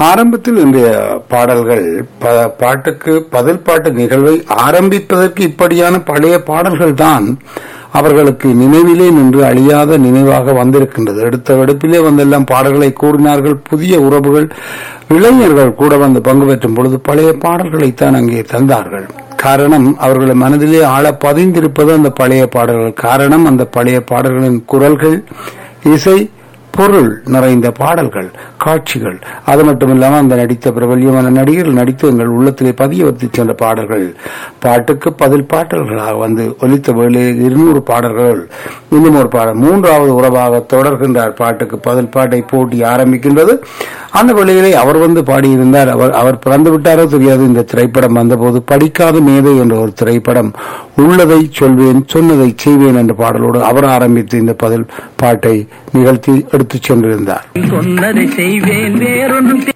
ஆரம்பத்தில் இன்றைய பாடல்கள் ப- பாட்டுக்கு பதில் பாட்டு நிகழ்வை ஆரம்பிப்பதற்கு இப்படியான பழைய பாடல்கள் தான் அவர்களுக்கு நினைவிலே நின்று அழியாத நினைவாக வந்திருக்கின்றது எடுத்த வெடுப்பிலே வந்தெல்லாம் பாடல்களை கூறினார்கள் புதிய உறவுகள் இளைஞர்கள் கூட வந்து பங்கு பெற்றும் பொழுது பழைய பாடல்களைத்தான் அங்கே தந்தார்கள் காரணம் அவர்கள் மனதிலே ஆழ பதிந்திருப்பது அந்த பழைய பாடல்கள் காரணம் அந்த பழைய பாடல்களின் குரல்கள் இசை பொருள் நிறைந்த பாடல்கள் காட்சிகள் அது மட்டுமில்லாமல் அந்த நடித்த பிரபல்யமான நடிகர்கள் நடித்து எங்கள் உள்ளத்திலே பதிய வைத்து சென்ற பாடல்கள் பாட்டுக்கு பதில் பாடல்களாக வந்து ஒலித்த வேளையில் இருநூறு பாடல்கள் இன்னும் ஒரு பாடல் மூன்றாவது உறவாக தொடர்கின்றார் பாட்டுக்கு பதில் பாட்டை போட்டி ஆரம்பிக்கின்றது அந்த வேளையிலே அவர் வந்து பாடியிருந்தார் அவர் அவர் பிறந்து விட்டாரோ தெரியாது இந்த திரைப்படம் வந்தபோது படிக்காத மேதை என்ற ஒரு திரைப்படம் உள்ளதை சொல்வேன் சொன்னதை செய்வேன் என்ற பாடலோடு அவர் ஆரம்பித்து இந்த பதில் பாட்டை நிகழ்த்தி எடுத்துச் சென்றிருந்தார் சொன்னதை செய்வேன் வேறொன்றும்